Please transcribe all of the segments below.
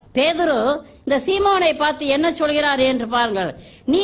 பேதுரு இந்த சீமோனை பார்த்து என்ன சொல்கிறார் என்று பாருங்கள் நீ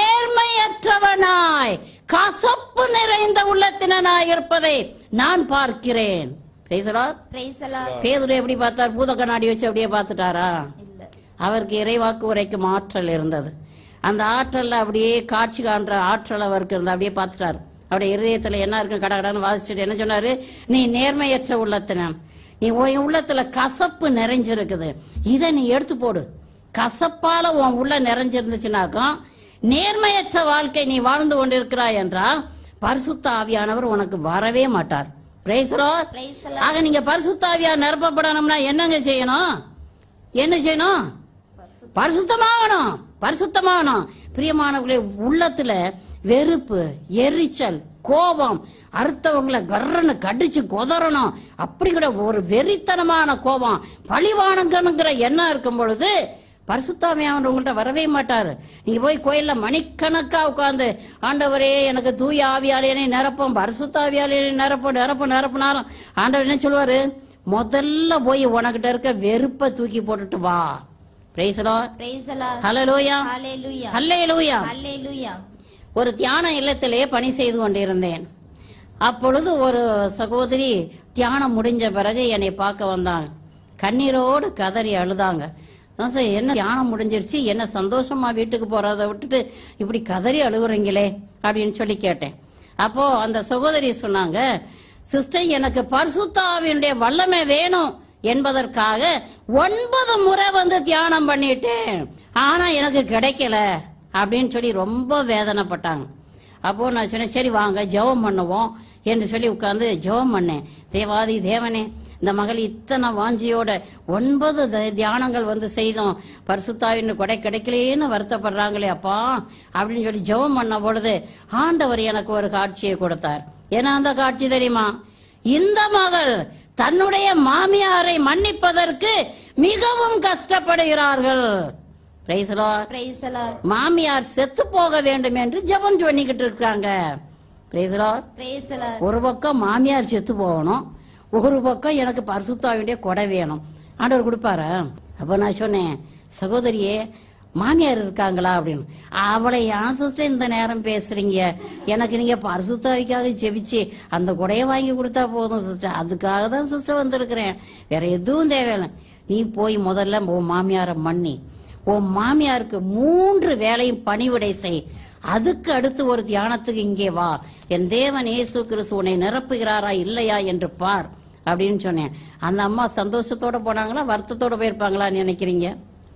நேர்மையற்றவனாய் கசப்பு நிறைந்த உள்ளத்தினனாய் இருப்பதை நான் பார்க்கிறேன் Praise the Lord. Praise the Lord. பேதுரு எப்படி பார்த்தார் பூத கண்ணாடி வச்சு அப்படியே பார்த்துட்டாரா இல்ல அவருக்கு இறைவாக்கு உரைக்கும் ஆற்றல் இருந்தது அந்த ஆற்றல்ல அப்படியே காட்சி காண்ற ஆற்றல் அவருக்கு இருந்தது அப்படியே பார்த்துட்டாரு அவருடைய இருதயத்துல என்ன இருக்கு கடகடன்னு வாசிச்சுட்டு என்ன சொன்னாரு நீ நேர்மையற்ற உள்ளத்தினன் நீ உன் உள்ளத்துல கசப்பு நிறைஞ்சிருக்குது இதை நீ எடுத்து போடு கசப்பால உன் உள்ள நிறைஞ்சிருந்துச்சுனாக்கும் நேர்மையற்ற வாழ்க்கை நீ வாழ்ந்து கொண்டிருக்கிறாய் என்றால் பரிசுத்த ஆவியானவர் உனக்கு வரவே மாட்டார் Praise the Lord. Praise the Lord. ஆக நீங்க பரிசுத்தாவியா நிரப்பப்படணும்னா என்னங்க செய்யணும் என்ன செய்யணும் பரிசுத்தமாகணும் பரிசுத்தமாகணும் பிரியமானவர்களே உள்ளத்துல வெறுப்பு எரிச்சல் கோபம் அடுத்தவங்களை கர்றன்னு கடிச்சு கொதறணும் அப்படி கூட ஒரு வெறித்தனமான கோபம் பழிவானங்கணுங்கிற எண்ணம் இருக்கும் பொழுது பரிசுத்தாமையானவர் உங்கள்ட்ட வரவே மாட்டாரு நீங்க போய் கோயில்ல மணிக்கணக்கா உட்கார்ந்து ஆண்டவரே எனக்கு தூய ஆவியாலேனே நிரப்பம் பரிசுத்தாவியாலேனே நிரப்பம் நிரப்பம் நிரப்பினாலும் ஆண்டவர் என்ன சொல்லுவாரு முதல்ல போய் உனக்கிட்ட இருக்க வெறுப்பை தூக்கி போட்டுட்டு வா பிரைஸ் Praise the Lord. ஹலலோயா Hallelujah. ஹல்லேலூயா Hallelujah. ஒரு தியான இல்லத்திலே பணி செய்து கொண்டிருந்தேன் அப்பொழுது ஒரு சகோதரி தியானம் முடிஞ்ச பிறகு என்னை பார்க்க வந்தாங்க கண்ணீரோடு கதறி அழுதாங்க நான் சார் என்ன தியானம் முடிஞ்சிருச்சு என்ன சந்தோஷமா வீட்டுக்கு போறத விட்டுட்டு இப்படி கதறி அழுகுறீங்களே அப்படின்னு சொல்லி கேட்டேன் அப்போ அந்த சகோதரி சொன்னாங்க சிஸ்டர் எனக்கு பரிசுத்தாவினுடைய வல்லமை வேணும் என்பதற்காக ஒன்பது முறை வந்து தியானம் பண்ணிட்டேன் ஆனா எனக்கு கிடைக்கல அப்படின்னு சொல்லி ரொம்ப வேதனைப்பட்டாங்க அப்போ நான் சொன்னேன் சரி வாங்க ஜெபம் பண்ணுவோம் என்று சொல்லி உட்கார்ந்து ஜெபம் பண்ணேன் தேவாதி தேவனே இந்த மகள் இத்தனை வாஞ்சியோட ஒன்பது த- தியானங்கள் வந்து செய்தோம் பரிசுத்தாவின் கொடை கிடைக்கலேன்னு வருத்தப்படுறாங்களே அப்பா அப்படின்னு சொல்லி ஜெபம் பண்ண பொழுது ஆண்டவர் எனக்கு ஒரு காட்சியை கொடுத்தார் ஏன்னா அந்த காட்சி தெரியுமா இந்த மகள் தன்னுடைய மாமியாரை மன்னிப்பதற்கு மிகவும் கஷ்டப்படுகிறார்கள் Praise the Lord. Praise the Lord. மாமியார் செத்து போக வேண்டும் என்று ஜெபம் பண்ணிக்கிட்டு இருக்காங்க Praise the Lord. Praise the Lord. ஒரு பக்கம் மாமியார் செத்து போகணும் ஒரு பக்கம் எனக்கு பரிசுத்தாவிடைய கொடை வேணும் ஆண்டவர் கொடுப்பாரா அப்ப நான் சொன்னேன் சகோதரியே மாமியார் இருக்காங்களா அப்படின்னு அவளை ஏன் சிஸ்டர் இந்த நேரம் பேசுறீங்க எனக்கு நீங்க பரிசுத்தாவிக்காக ஜெபிச்சு அந்த கொடையை வாங்கி கொடுத்தா போதும் சிஸ்டர் அதுக்காக தான் சிஸ்டர் வந்திருக்கிறேன் வேற எதுவும் தேவையில்லை நீ போய் முதல்ல உன் மாமியாரை மன்னி உன் மாமியாருக்கு மூன்று வேலையும் பணிவிடை செய் அதுக்கு அடுத்து ஒரு தியானத்துக்கு இங்கே வா என் தேவன் இயேசு கிறிஸ்து உன்னை நிரப்புகிறாரா இல்லையா என்று பார் அப்படின்னு சொன்னேன் அந்த அம்மா சந்தோஷத்தோட போனாங்களா வருத்தத்தோட போயிருப்பாங்களான்னு நினைக்கிறீங்க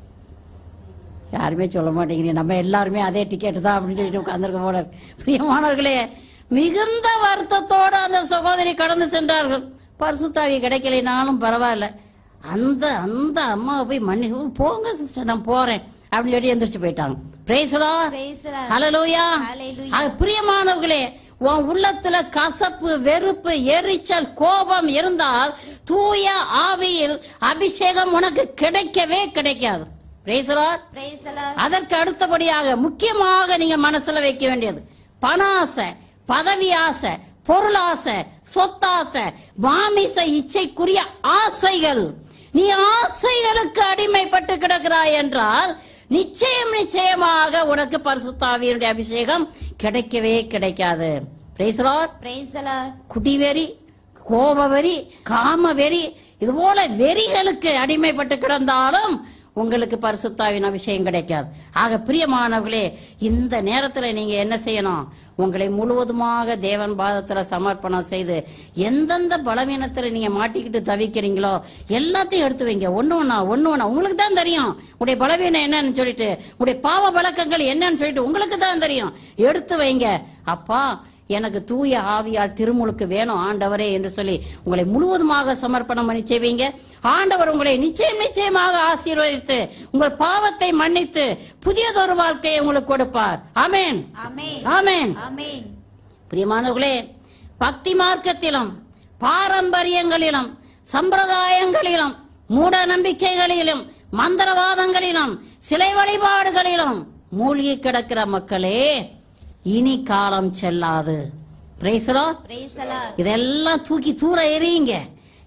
யாருமே சொல்ல மாட்டேங்கிறீங்க நம்ம எல்லாருமே அதே டிக்கெட் தான் அப்படின்னு சொல்லிட்டு உட்கார்ந்துருக்க போல இருக்கு. பிரியமானவர்களே மிகுந்த வருத்தத்தோட அந்த சகோதரி கடந்து சென்றார்கள் பரிசுத்தாவி கிடைக்கலைனாலும் பரவாயில்ல அந்த அந்த அம்மாவை போய் மன்னி போங்க சிஸ்டர் நான் போறேன் அப்படின்னு சொல்லி எந்திரிச்சு போயிட்டாங்க பிரேசலா Praise the Lord. Hallelujah Hallelujah. ஆக, பிரியமானவர்களே உன் உள்ளத்துல கசப்பு வெறுப்பு எரிச்சல் கோபம் இருந்தால் தூய ஆவியில் அபிஷேகம் உனக்கு கிடைக்கவே கிடைக்காது Praise the Lord. Praise the Lord. அதற்கு அடுத்தபடியாக முக்கியமாக நீங்க மனசுல வைக்க வேண்டியது பண ஆசை பதவி ஆசை பொருளாசை சொத்தாசை மாமிச இச்சைக்குரிய ஆசைகள் நீ ஆசைகளுக்கு அடிமைப்பட்டு கிடக்கிறாய் என்றால் நிச்சயம் நிச்சயமாக உனக்கு பரிசுத்தாவியனுடைய அபிஷேகம் கிடைக்கவே கிடைக்காது Praise the Lord. Praise the Lord. குடிவெறி கோபவெறி காமவெறி இது போல வெறிகளுக்கு அடிமைப்பட்டு கிடந்தாலும் உங்களுக்கு பரிசுத்தாவின் அபிஷேகம் கிடைக்காது ஆக பிரியமானவர்களே இந்த நேரத்துல நீங்க என்ன செய்யணும் உங்களை முழுவதுமாக தேவன் பாதத்துல சமர்ப்பணம் செய்து எந்தெந்த பலவீனத்துல நீங்க மாட்டிக்கிட்டு தவிக்கிறீங்களோ எல்லாத்தையும் எடுத்து வைங்க ஒண்ணு ஒண்ணா ஒண்ணு ஒண்ணா உங்களுக்கு தான் தெரியும் உடைய பலவீனம் என்னன்னு சொல்லிட்டு உடைய பாவ பழக்கங்கள் என்னன்னு சொல்லிட்டு உங்களுக்கு தான் தெரியும் எடுத்து வைங்க அப்பா எனக்கு தூய ஆவியால் திருமுழுக்கு வேணும் ஆண்டவரே என்று சொல்லி உங்களை முழுவதுமாக சமர்ப்பணம் பண்ணி செய்வீங்க ஆண்டவர் உங்களை நிச்சயம் நிச்சயமாக ஆசீர்வதித்து உங்கள் பாவத்தை மன்னித்து புதியதொரு வாழ்க்கையை உங்களுக்கு கொடுப்பார் ஆமென் Amen. ஆமென் Amen. பிரியமானவர்களே பக்தி மார்க்கத்திலும் பாரம்பரியங்களிலும் சம்பிரதாயங்களிலும் மூட நம்பிக்கைகளிலும் மந்திரவாதங்களிலும் சிலை வழிபாடுகளிலும் மூழ்கி கிடக்கிற மக்களே இனி காலம் செல்லாது Praise the Lord. Praise the Lord. இதெல்லாம் தூக்கி தூர எறியுங்க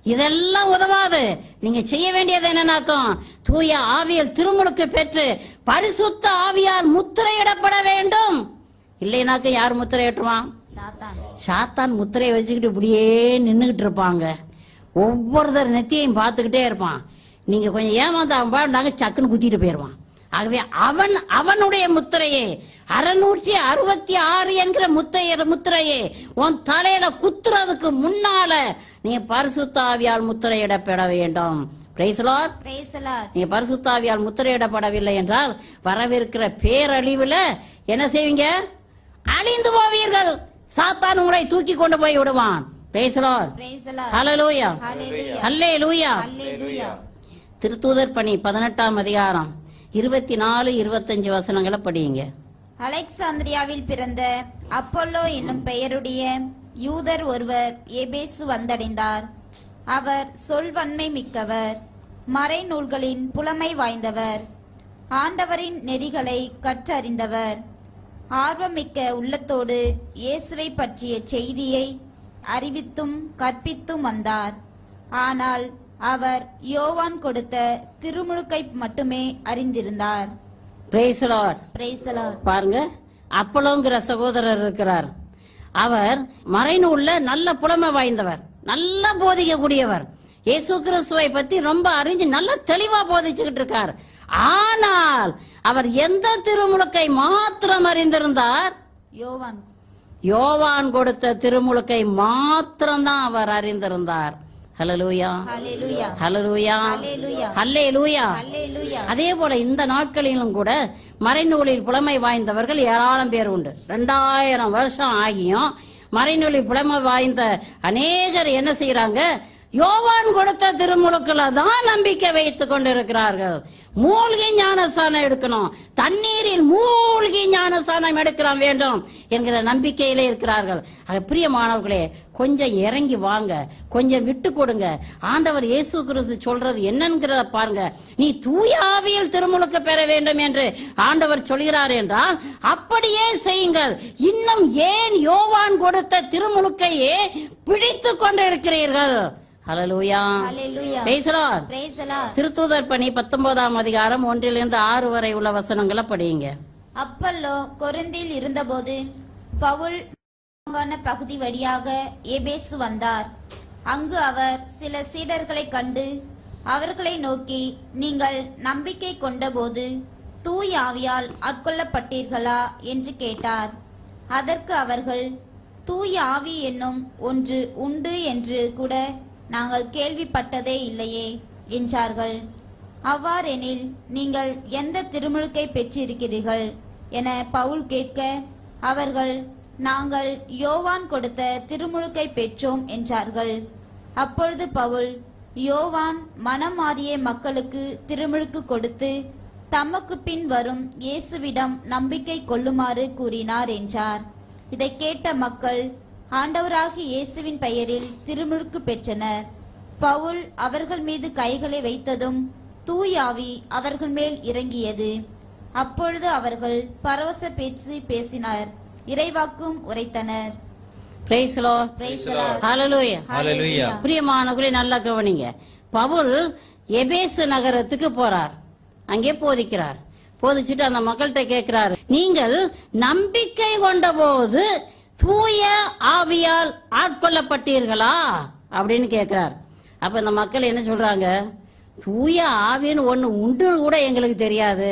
இதெல்லாம் உதவாது நீங்க செய்ய வேண்டியது என்னன்னாக்கும் தூய ஆவியல் திருமுழுக்கு பெற்று பரிசுத்த ஆவியால் முத்திரையிடப்பட வேண்டும் இல்லைனாக்க யார் முத்திரையிட்டுவான் சாத்தான் சாத்தான் முத்திரையை வச்சுக்கிட்டு இப்படியே நின்னுகிட்டு இருப்பாங்க ஒவ்வொருத்தர் நெத்தியையும் பார்த்துக்கிட்டே இருப்பான் நீங்க கொஞ்சம் ஏமாந்தா நாங்க சக்குன்னு குத்திட்டு போயிருவான் ஆகவே அவன் அவனுடைய முத்திரையே அறுநூற்றி அறுபத்தி ஆறு என்கிற முத்தைய முத்திரையே உன் தலையில குத்துறதுக்கு முன்னால நீ பரிசுத்த ஆவியால் முத்திரையிடப்பட வேண்டும் Praise the Lord. Praise the Lord. நீங்க பரிசுத்தாவியால் முத்திரையிடப்படவில்லை என்றால் வரவிருக்கிற பேரழிவுல என்ன செய்வீங்க அழிந்து போவீர்கள் சாத்தான் உங்களை தூக்கி கொண்டு போய் விடுவான் பேசலோர் Praise the Lord. Hallelujah Hallelujah. Hallelujah Hallelujah. திருத்தூதர் பணி பதினெட்டாம் அதிகாரம் இருபத்தி நாலு இருபத்தஞ்சு வசனங்களை படியுங்க அலெக்சாந்திரியாவில் பிறந்த அப்பல்லோ என்னும் பெயருடைய யூதர் ஒருவர் எபேசு வந்தடைந்தார் அவர் சொல்வன்மை மிக்கவர் மறைநூல்களின் புலமை வாய்ந்தவர் ஆண்டவரின் நெறிகளை கற்றறிந்தவர் ஆர்வமிக்க உள்ளத்தோடு இயேசுவை பற்றிய செய்தியை அறிவித்தும் கற்பித்தும் வந்தார் ஆனால் அவர் யோவான் கொடுத்த திருமுழுக்கை மட்டுமே அறிந்திருந்தார் பிரேசலார் Praise the Lord. பாருங்க அப்பளோங்கிற சகோதரர் இருக்கிறார் அவர் மறைநூல்ல நல்ல புலமை வாய்ந்தவர் நல்லா போதிக்கக்கூடியவர் இயேசு கிறிஸ்துவை பத்தி ரொம்ப அறிஞ்சு நல்ல தெளிவா போதிச்சுக்கிட்டு இருக்கார் ஆனால் அவர் எந்த திருமுழுக்கை மாத்திரம் அறிந்திருந்தார் யோவான் யோவான் கொடுத்த திருமுழுக்கை மாத்திரம்தான் அவர் அறிந்திருந்தார் ஹalleluya Hallelujah. ஹalleluya Hallelujah. ஹalleluya Hallelujah. அதே போல இந்த நாட்களிலும் கூட மறைநூலில் புலமை வாய்ந்தவர்கள் ஏராளம் பேர் உண்டு ரெண்டாயிரம் வருஷம் ஆகியும் மறைநூலில் புலமை வாய்ந்த அநேகர் என்ன செய்யறாங்க யோவான் கொடுத்த திருமுழுக்குல தான் நம்பிக்கை வைத்துக் கொண்டிருக்கிறார்கள் மூழ்கி ஞானசானம் எடுக்கணும் தண்ணீரில் மூழ்கி ஞானசானம் எடுக்கலாம் வேண்டும் என்கிற நம்பிக்கையிலே இருக்கிறார்கள் ஆக பிரியமானவர்களே கொஞ்சம் இறங்கி வாங்க கொஞ்சம் விட்டு கொடுங்க ஆண்டவர் இயேசு கிறிஸ்து சொல்றது என்னங்கிறத பாருங்க நீ தூய ஆவியில் திருமுழுக்கு பெற வேண்டும் என்று ஆண்டவர் சொல்கிறார் என்றால் அப்படியே செய்யுங்கள் இன்னும் ஏன் யோவான் கொடுத்த திருமுழுக்கையே பிடித்து கொண்டிருக்கிறீர்கள் ஹalleluya Hallelujah. Praise the Lord. Praise the Lord. திருத்தூதர் பணி பத்தொன்பதாம் அதிகாரம் ஒன்றிலிருந்து ஆறு வரை உள்ள வசனங்களை படியுங்க அப்பல்லோ கொரிந்தில் இருந்தபோது பவுல் மாகாண பகுதி வழியாக எபேசு வந்தார் அங்கு அவர் சில சீடர்களை கண்டு அவர்களை நோக்கி நீங்கள் நம்பிக்கை கொண்டபோது தூய் ஆவியால் ஆட்கொள்ளப்பட்டீர்களா என்று கேட்டார் அதற்கு அவர்கள் தூய் ஆவி என்னும் ஒன்று உண்டு என்று கூட நாங்கள் கேள்விப்பட்டதே இல்லையே என்றார்கள் அவ்வாறெனில் நீங்கள் எந்த திருமுழுக்கை பெற்றிருக்கிறீர்கள் என பவுல் கேட்க அவர்கள் நாங்கள் யோவான் கொடுத்த திருமுழுக்கை பெற்றோம் என்றார்கள் அப்பொழுது பவுல் யோவான் மனம் மாறிய மக்களுக்கு திருமுழுக்கு கொடுத்து தமக்கு பின் வரும் இயேசுவிடம் நம்பிக்கை கொள்ளுமாறு கூறினார் என்றார் இதை கேட்ட மக்கள் ஆண்டவராகிய இயேசுவின் பெயரில் திருமுழுக்கு பெற்றனர் பவுல் அவர்கள் மீது கைகளை வைத்ததும் தூயாவி அவர்கள் மேல் இறங்கியது அப்பொழுது அவர்கள் பரவச பேச்சு பேசினர் இறைவாக்கும் உரைத்தனர் Praise the Lord. Praise the Lord. Hallelujah. Hallelujah. பிரியமானவர்களே நல்லா கவனிங்க பவுல் எபேசு நகரத்துக்கு போறார் அங்கே போதிக்கிறார் போதிச்சுட்டு அந்த மக்கள்கிட்ட கேட்கிறாரு நீங்கள் நம்பிக்கை கொண்டபோது தூய ஆவியால் ஆட்கொள்ளப்பட்டீர்களா அப்படின்னு கேட்கிறார் அப்ப இந்த மக்கள் என்ன சொல்றாங்க தூய ஆவின்னு ஒண்ணு உண்டு கூட எங்களுக்கு தெரியாது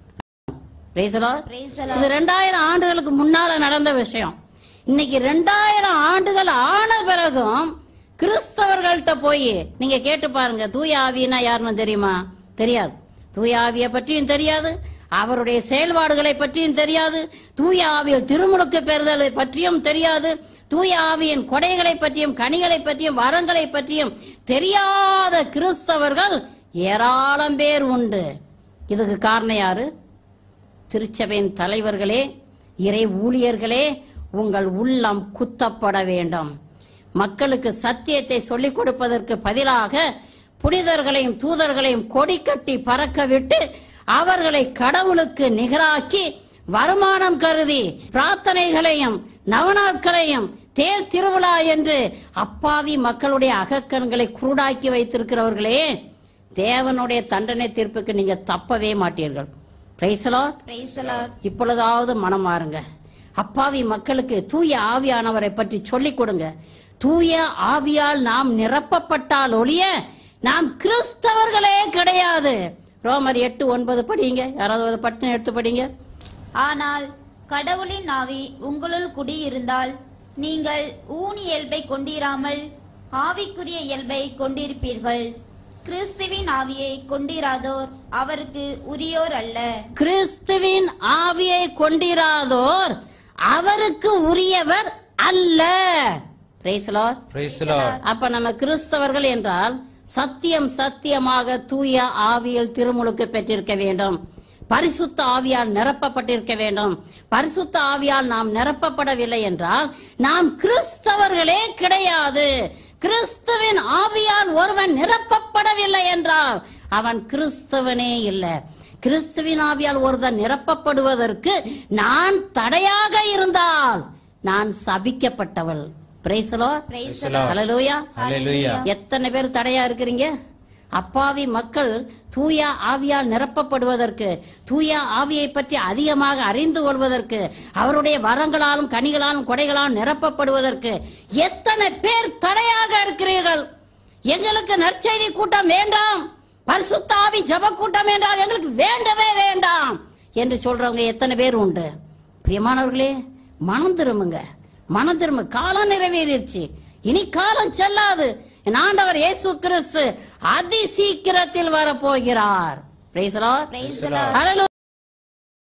Praise the Lord. Praise the Lord. இது ரெண்டாயிரம் ஆண்டுகளுக்கு முன்னால நடந்த விஷயம் இன்னைக்கு ரெண்டாயிரம் ஆண்டுகள் ஆன பிறகும் கிறிஸ்தவர்கள்ட்ட போய் நீங்க கேட்டு பாருங்க தூய ஆவினா யாருன்னு தெரியுமா தெரியாது தூய ஆவிய பற்றியும் தெரியாது அவருடைய செயல்பாடுகளை பற்றியும் தெரியாது தூய ஆவியில் திருமுழுக்கு பெறுதலை பற்றியும் தெரியாது தூய ஆவியின் கொடைகளை பற்றியும் கனிகளை பற்றியும் வரங்களை பற்றியும் தெரியாத கிறிஸ்தவர்கள் ஏராளம் பேர் உண்டு இதுக்கு காரணம் யாரு திருச்சபையின் தலைவர்களே இறை ஊழியர்களே உங்கள் உள்ளம் குத்தப்பட வேண்டும் மக்களுக்கு சத்தியத்தை சொல்லிக் கொடுப்பதற்கு பதிலாக புனிதர்களையும் தூதர்களையும் கொடி கட்டி பறக்க விட்டு அவர்களை கடவுளுக்கு நிகராக்கி வருமானம் கருதி பிரார்த்தனைகளையும் நவநாட்களையும் தேர் திருவிழா என்று அப்பாவி மக்களுடைய அகக்கண்களை குருடாக்கி வைத்திருக்கிறவர்களே தேவனுடைய தண்டனை தீர்ப்புக்கு நீங்க தப்பவே மாட்டீர்கள் பிரைசலோ Praise the Lord. இப்பொழுதாவது மனம் மாறுங்க அப்பாவி மக்களுக்கு தூய ஆவியானவரை பற்றி சொல்லிக் கொடுங்க தூய ஆவியால் நாம் நிரப்பப்பட்டால் ஒழிய நாம் கிறிஸ்தவர்களே கிடையாது ரோமர் எட்டு ஒன்பது படிங்க யாராவது ஒரு பட்டினம் எடுத்து படிங்க ஆனால் கடவுளின் ஆவி உங்களுள் குடியிருந்தால் நீங்கள் ஊனி இயல்பை கொண்டிராமல் ஆவிக்குரிய இயல்பை கொண்டிருப்பீர்கள் கிறிஸ்துவின் ஆவியை கொண்டிராதோர் அவருக்கு உரியோர் அல்ல கிறிஸ்துவின் ஆவியை கொண்டிராதோர் அவருக்கு உரியவர் அல்ல Praise the Lord. Praise the Lord. அப்ப நம்ம கிறிஸ்தவர்கள் என்றால் சத்தியம் சத்தியமாக தூய ஆவியில் திருமுழுக்கு பெற்றிருக்க வேண்டும் பரிசுத்த ஆவியால் நிரப்பப்பட்டிருக்க வேண்டும் பரிசுத்த ஆவியால் நாம் நிரப்பப்படவில்லை என்றால் நாம் கிறிஸ்தவர்களே கிடையாது கிறிஸ்துவின் ஆவியால் ஒருவன் நிரப்பப்படவில்லை என்றால் அவன் கிறிஸ்தவனே இல்லை கிறிஸ்துவின் ஆவியால் ஒருவன் நிரப்பப்படுவதற்கு நான் தடையாக இருந்தால் நான் சபிக்கப்பட்டவள் Praise the Lord. Praise the Lord. Hallelujah. Hallelujah. எத்தனை பேர் தடையா இருக்கிறீங்க அப்பாவி மக்கள் தூய ஆவியால் நிரப்பப்படுவதற்கு தூய ஆவியை பற்றி அதிகமாக அறிந்து கொள்வதற்கு அவருடைய வரங்களாலும் கனிகளாலும் கொடைகளாலும் நிரப்பப்படுவதற்கு எத்தனை பேர் தடையாக இருக்கிறீர்கள் எங்களுக்கு நற்செய்தி கூட்டம் வேண்டாம் பரிசுத்த ஆவி ஜப கூட்டம் என்றால் எங்களுக்கு வேண்டவே வேண்டாம் என்று சொல்றவங்க எத்தனை பேர் உண்டு பிரியமானவர்களே மனம் திரும்புங்க மனம் திரும்ப காலம் நிறைவேறிடுச்சு இனி காலம் செல்லாது என் ஆண்டவர் இயேசு கிறிஸ்து அதி சீக்கிரத்தில் வரப்போகிறார் Praise the Lord. Praise the Lord. Hallelujah.